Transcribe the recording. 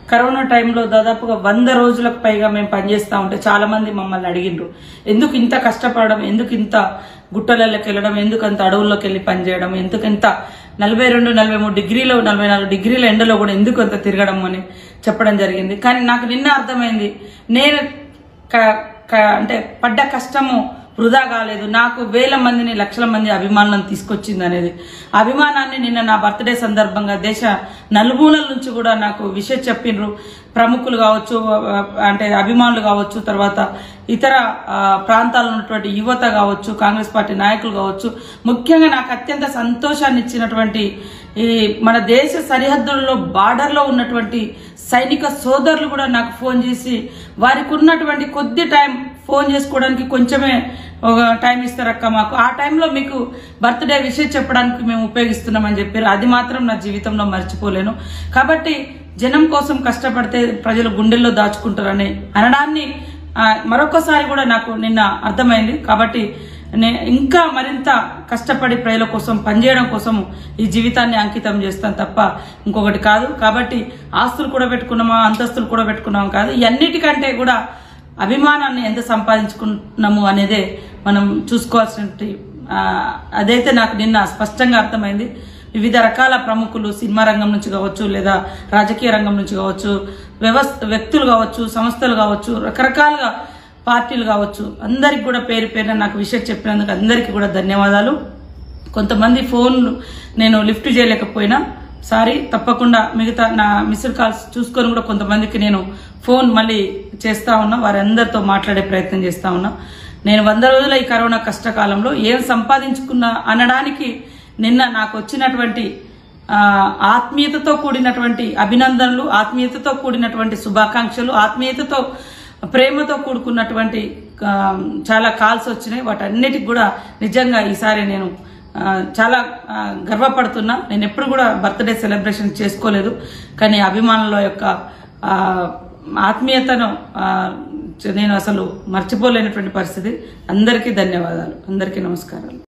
corona టైంలో దాదాపుగా వంద రోజులకు పైగా మేము పనిచేస్తూ ఉంటే చాలా మంది మమ్మల్ని అడిగిండ్రు ఎందుకు ఇంత కష్టపడడం ఎందుకు ఇంత గుట్టలలోకి వెళ్ళడం ఎందుకు అంత అడవుల్లోకి వెళ్ళి పనిచేయడం ఎందుకు ఇంత నలభై రెండు నలభై మూడు డిగ్రీలో నలభై నాలుగు డిగ్రీల ఎండలో కూడా ఎందుకు అంత తిరగడం అని చెప్పడం జరిగింది కానీ నాకు నిన్న అర్థమైంది నేను క- క- అంటే పడ్డ కష్టము వృధా కాలేదు నాకు వేల మందిని లక్షల మంది అభిమానులను తీసుకొచ్చింది అనేది ఆ అభిమానాన్ని నిన్న నా బర్త్డే సందర్భంగా దేశ నలుమూలల నుంచి కూడా నాకు విషయం చెప్పిండ్రు ప్రముఖులు కావచ్చు ఆ, అంటే అభిమానులు కావచ్చు తర్వాత ఇతర ఆ, ప్రాంతాల్లో ఉన్నటువంటి యువత కావచ్చు కాంగ్రెస్ పార్టీ నాయకులు కావచ్చు ముఖ్యంగా నాకు అత్యంత సంతోషాన్ని ఇచ్చినటువంటి ఈ మన దేశ సరిహద్దుల్లో బార్డర్లో ఉన్నటువంటి సైనిక సోదరులు కూడా నాకు ఫోన్ చేసి వారికి ఉన్నటువంటి కొద్ది టైం ఫోన్ చేసుకోవడానికి కొంచెమే ఒక టైం ఇస్తారక్క మాకు ఆ టైంలో మీకు బర్త్డే విషయం చెప్పడానికి మేము ఉపయోగిస్తున్నామని చెప్పారు అది మాత్రం నా జీవితంలో మర్చిపోలేను కాబట్టి జనం కోసం కష్టపడితే ప్రజలు గుండెల్లో దాచుకుంటారని అనడాన్ని ఆ, మరొకసారి కూడా నాకు నిన్న అర్థమైంది కాబట్టి నే- ఇంకా మరింత కష్టపడి ప్రజల కోసం పనిచేయడం కోసం ఈ జీవితాన్ని అంకితం చేస్తాను తప్ప ఇంకొకటి కాదు కాబట్టి ఆస్తులు కూడా పెట్టుకున్నామా అంతస్తులు కూడా పెట్టుకున్నామా కాదు ఇవన్నిటికంటే కూడా అభిమానాన్ని ఎంత సంపాదించుకున్నాము అనేదే మనం చూసుకోవాల్సిన అదైతే నాకు నిన్న స్పష్టంగా అర్థమైంది వివిధ రకాల ప్రముఖులు సినిమా రంగం నుంచి కావచ్చు లేదా రాజకీయ రంగం నుంచి కావచ్చు వ్యవస్థ వ్యక్తులు కావచ్చు సంస్థలు కావచ్చు రకరకాలుగా పార్టీలు కావచ్చు అందరికి కూడా పేరు పేరున నాకు విషయం చెప్పినందుకు అందరికీ కూడా ధన్యవాదాలు కొంతమంది ఫోన్లు నేను లిఫ్ట్ చేయలేకపోయినా సారీ తప్పకుండా మిగతా నా మిస్డ్ కాల్స్ చూసుకొని కూడా కొంతమందికి నేను ఫోన్ మళ్ళీ చేస్తా ఉన్నా వారందరితో మాట్లాడే ప్రయత్నం చేస్తా ఉన్నా నేను వంద రోజుల ఈ కరోనా కష్టకాలంలో ఏం సంపాదించుకున్నా అనడానికి నిన్న నాకు వచ్చినటువంటి ఆ, ఆత్మీయతతో కూడినటువంటి అభినందనలు ఆత్మీయతతో కూడినటువంటి శుభాకాంక్షలు ఆత్మీయతతో ప్రేమతో కూడుకున్నటువంటి ఆ, చాలా కాల్స్ వచ్చినాయి వాటన్నిటికి కూడా నిజంగా ఈసారి నేను ఆ, చాలా ఆ, గర్వపడుతున్నా నేను ఎప్పుడు కూడా బర్త్డే సెలబ్రేషన్ చేసుకోలేదు కానీ అభిమానుల యొక్క ఆ, ఆత్మీయతను ఆ, నేను అసలు మర్చిపోలేనటువంటి పరిస్థితి అందరికీ ధన్యవాదాలు అందరికీ నమస్కారాలు